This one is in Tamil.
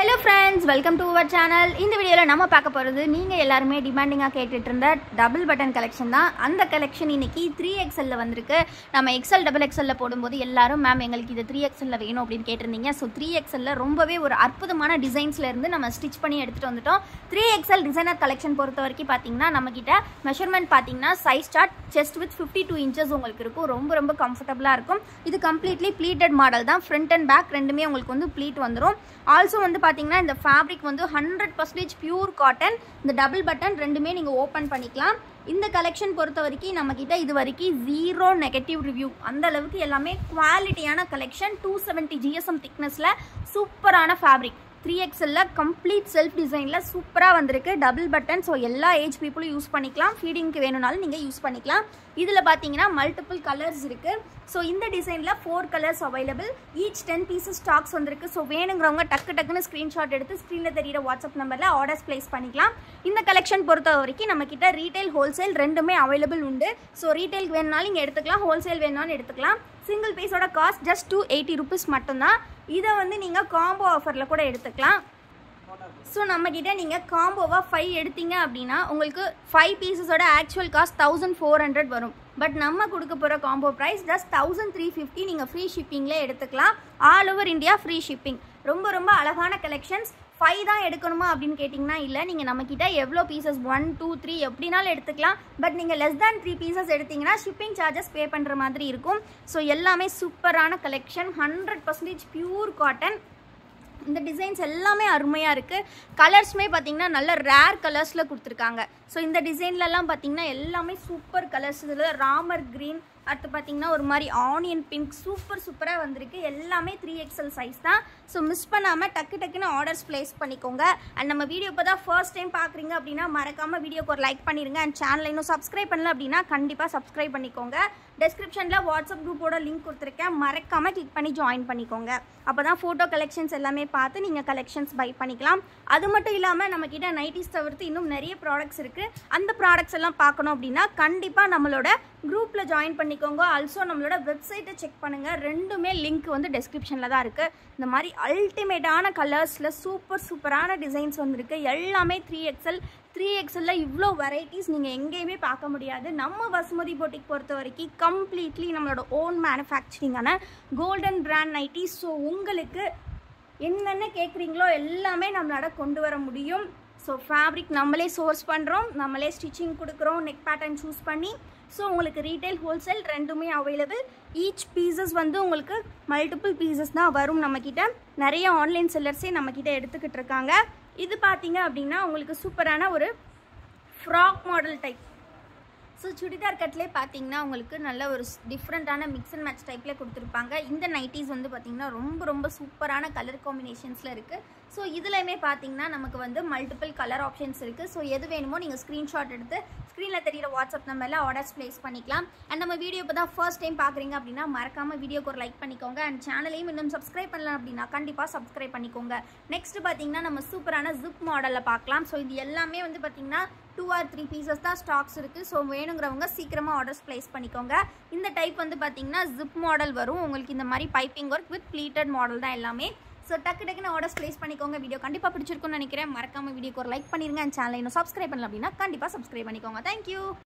hello friends welcome to our channel இந்த வீடியோவில் நம்ம பார்க்க போகிறது நீங்கள் எல்லாருமே டிமாண்டிங்காக கேட்டுட்டு இருந்த டபுள் பட்டன் கலெக்ஷன் தான் அந்த கலெக்ஷன் இன்னைக்கு த்ரீ எக்ஸலில் வந்திருக்கு நம்ம எக்ஸல் டபுள் எக்ஸலில் போடும்போது எல்லாரும் மேம் எங்களுக்கு இது த்ரீ எக்ஸலில் வேணும் அப்படின்னு கேட்டிருந்தீங்க ஸோ த்ரீ எக்ஸலில் ரொம்பவே ஒரு அற்புதமான டிசைன்ஸ்ல இருந்து நம்ம ஸ்டிச் பண்ணி எடுத்துகிட்டு வந்துட்டோம் த்ரீ எக்ஸல் டிசைனர் கலெக்ஷன் பொறுத்த வரைக்கும் பார்த்தீங்கன்னா நம்மக்கிட்ட மெஷர்மெண்ட் பார்த்தீங்கன்னா size chart chest with fifty two inches உங்களுக்கு இருக்கும் ரொம்ப ரொம்ப கம்ஃபர்டபுளாக இருக்கும் இது கம்ப்ளீட்லி ப்ளீட்டட் மாடல் தான் ஃப்ரண்ட் அண்ட் பேக் ரெண்டுமே உங்களுக்கு வந்து ப்ளீட் வந்துடும் ஆல்சோ வந்து பார்த்தீங்கன்னா இந்த ஃபேப்ரிக் வந்து ஹண்ட்ரட் பர்சன்டேஜ் பியூர் காட்டன் இந்த டபுள் பட்டன் ரெண்டுமே நீங்கள் ஓப்பன் பண்ணிக்கலாம் இந்த கலெக்ஷன் பொறுத்த வரைக்கும் நம்மக்கிட்ட இது வரைக்கும் ஜீரோ நெகட்டிவ் ரிவ்யூ அந்த அளவுக்கு எல்லாமே குவாலிட்டியான கலெக்ஷன் டூ செவன்ட்டி ஜிஎஸ்எம் திக்னஸில் சூப்பரான ஃபேப்ரிக் த்ரீ எக்ஸல்ல கம்ப்ளீட் செல்ஃப் டிசைனில் சூப்பராக வந்திருக்கு டபுள் பட்டன் ஸோ எல்லா ஏஜ் பீப்புளும் யூஸ் பண்ணிக்கலாம் ஃபீடிங்க்கு வேணும்னாலும் நீங்கள் யூஸ் பண்ணிக்கலாம் இதில் பார்த்தீங்கன்னா மல்டிபிள் கலர்ஸ் இருக்குது ஸோ இந்த டிசைனில் four colours available each ten pieces stocks வந்திருக்கு ஸோ வேணுங்கிறவங்க டக்கு டக்குன்னு ஸ்க்ரீன்ஷாட் எடுத்து ஸ்க்ரீனில் தெரியிற வாட்ஸ்அப் நம்பரில் ஆர்டர்ஸ் ப்ளேஸ் பண்ணிக்கலாம் இந்த கலெக்ஷன் பொறுத்த வரைக்கும் நம்மக்கிட்ட ரீட்டைல் ஹோல்சேல் ரெண்டுமே அவைலபிள் உண்டு ஸோ ரீட்டைல் வேணுனாலும் நீங்கள் எடுத்துக்கலாம் ஹோல்சேல் வேணுனாலும் எடுத்துக்கலாம் சிங்கிள் பீஸோட cost just two eighty rupees மட்டும்தான் இதை வந்து நீங்கள் காம்போ ஆஃபரில் கூட எடுத்துக்கலாம் ஸோ நம்மக்கிட்ட நீங்கள் காம்போவாக ஃபைவ் எடுத்தீங்க அப்படின்னா உங்களுக்கு ஃபைவ் பீசஸோட actual cost thousand four hundred வரும் பட் நம்ம கொடுக்க போகிற combo price just thousand three fifty நீங்கள் ஃப்ரீ ஷிப்பிங்லேயே எடுத்துக்கலாம் all over India free shipping ரொம்ப ரொம்ப அழகான கலெக்ஷன்ஸ் ஃபைவ் தான் எடுக்கணுமா அப்படின்னு கேட்டிங்கன்னா இல்லை நீங்கள் நம்மக்கிட்ட எவ்வளோ பீசஸ் ஒன் டூ த்ரீ எப்படினாலும் எடுத்துக்கலாம் பட் நீங்கள் லெஸ் தேன் த்ரீ பீசஸ் எடுத்தீங்கன்னா ஷிப்பிங் சார்ஜஸ் பே பண்ணுற மாதிரி இருக்கும் ஸோ எல்லாமே சூப்பரான collection hundred percentage pure cotton இந்த டிசைன்ஸ் எல்லாமே அருமையாக இருக்குது கலர்ஸுமே பார்த்தீங்கன்னா நல்ல ரேர் கலர்ஸில் கொடுத்துருக்காங்க ஸோ இந்த டிசைன்லலாம் பார்த்தீங்கன்னா எல்லாமே சூப்பர் கலர்ஸ் இதில் ராமர் க்ரீன் அடுத்து பார்த்தீங்கன்னா ஒரு மாதிரி ஆனியன் பிங்க் சூப்பர் சூப்பராக வந்திருக்கு எல்லாமே த்ரீ எக்ஸல் சைஸ் தான் ஸோ மிஸ் பண்ணாமல் டக்கு டக்குன்னு ஆர்டர்ஸ் ப்ளேஸ் பண்ணிக்கோங்க அண்ட் நம்ம வீடியோ இப்போ தான் ஃபர்ஸ்ட் டைம் பார்க்குறீங்க அப்படின்னா மறக்காமல் வீடியோக்கு ஒரு லைக் பண்ணிடுங்க அண்ட் சேனலை இன்னும் சப்ஸ்கிரைப் பண்ணல அப்படின்னா கண்டிப்பாக சப்ஸ்கிரைப் பண்ணிக்கோங்க டெஸ்கிரிப்ஷனில் வாட்ஸ்அப் குரூப்போட லிங்க் கொடுத்துருக்கேன் மறக்காமல் கிளிக் பண்ணி ஜாயின் பண்ணிக்கோங்க அப்போ தான் ஃபோட்டோ கலெக்ஷன்ஸ் எல்லாமே பார்த்து நீங்கள் கலெக்ஷன்ஸ் பை பண்ணிக்கலாம் அது மட்டும் இல்லாமல் நம்மக்கிட்ட நைட்டிஸ் தவிர்த்து இன்னும் நிறைய ப்ராடக்ட்ஸ் இருக்குது அந்த ப்ராடக்ட்ஸ் எல்லாம் பார்க்கணும் அப்படின்னா கண்டிப்பாக நம்மளோட குரூப்பில் ஜாயின் பண்ணிக்கோங்க ஆல்சோ நம்மளோட வெப்சைட்டை செக் பண்ணுங்கள் ரெண்டுமே லிங்க் வந்து டெஸ்கிரிப்ஷனில் தான் இருக்குது இந்த மாதிரி அல்டிமேட்டான கலர்ஸில் சூப்பர் சூப்பரான டிசைன்ஸ் வந்திருக்கு எல்லாமே த்ரீ எக்ஸல் த்ரீ எக்ஸலில் இவ்வளோ வெரைட்டிஸ் நீங்கள் எங்கேயுமே பார்க்க முடியாது நம்ம வசுமதி போட்டிக் பொறுத்த வரைக்கும் கம்ப்ளீட்லி நம்மளோட ஓன் மேனுஃபேக்சரிங்கான கோல்டன் பிராண்ட் நைட்டி ஸோ உங்களுக்கு என்னென்ன கேட்குறீங்களோ எல்லாமே நம்மளால கொண்டு வர முடியும் ஸோ ஃபேப்ரிக் நம்மளே சோர்ஸ் பண்ணுறோம் நம்மளே ஸ்டிச்சிங் கொடுக்குறோம் நெக் பேட்டர்ன் சூஸ் பண்ணி ஸோ உங்களுக்கு ரீட்டைல் ஹோல்சேல் ரெண்டுமே அவைலபிள் ஈச் பீசஸ் வந்து உங்களுக்கு மல்டிபிள் பீசஸ் தான் வரும் நம்மக்கிட்ட நிறைய ஆன்லைன் செல்லர்ஸே நம்மக்கிட்ட எடுத்துக்கிட்டு இருக்காங்க இது பார்த்தீங்க அப்படின்னா உங்களுக்கு சூப்பரான ஒரு frock model type so churidar கட்லேயே பார்த்தீங்கன்னா உங்களுக்கு நல்ல ஒரு டிஃப்ரெண்ட்டான மிக்ஸ் அண்ட் மேட்ச் டைப்பில் கொடுத்துருப்பாங்க இந்த நைட்டிஸ் வந்து பார்த்தீங்கன்னா ரொம்ப ரொம்ப சூப்பரான கலர் காம்பினேஷன்ஸில் இருக்குது ஸோ இதுலையுமே பார்த்தீங்கன்னா நமக்கு வந்து மல்டிபிள் கலர் ஆப்ஷன்ஸ் இருக்குது ஸோ எது வேணுமோ நீங்கள் ஸ்க்ரீன்ஷாட் எடுத்து ஸ்க்ரீனில் தெரியிற வாட்ஸ்அப் நம்பரில் ஆர்டர்ஸ் ப்ளேஸ் பண்ணிக்கலாம் அண்ட் நம்ம வீடியோ இப்போ தான் ஃபர்ஸ்ட் டைம் பார்க்குறீங்க அப்படின்னா மறக்காமல் வீடியோக்கு ஒரு லைக் பண்ணிக்கோங்க அண்ட் சேனலையும் இன்னும் சப்ஸ்கிரைப் பண்ணலாம் அப்படின்னா கண்டிப்பாக சப்ஸ்கிரைப் பண்ணிக்கோங்க நெக்ஸ்ட் பார்த்தீங்கன்னா நம்ம சூப்பரான ஜிப் மாடலில் பார்க்கலாம் ஸோ இது எல்லாமே வந்து பார்த்தீங்கன்னா டூ ஆர் த்ரீ பீசஸ் தான் ஸ்டாக்ஸ் இருக்குது ஸோ வேணுங்கிறவங்க சீக்கிரமாக ஆர்டர்ஸ் ப்ளேஸ் பண்ணிக்கோங்க இந்த டைப் வந்து பார்த்தீங்கன்னா ஜிப் மாடல் வரும் உங்களுக்கு இந்த மாதிரி piping work with pleated model தான் எல்லாமே ஸோ டக்கு டக்குன்னு ஆர்டர்ஸ் ப்ளேஸ் பண்ணிக்கோங்க வீடியோ கண்டிப்பாக பிடிச்சிருக்கும்னு நினைக்கிறேன் மறக்காம வீடியோக்கு ஒரு லைக் பண்ணிருங்க அண்ட் சேனலை இன்னும் சப்ஸ்கிரைப் பண்ணல அப்படின்னா கண்டிப்பாக சப்ஸ்கிரைப் பண்ணிக்கோங்க தேங்க்யூ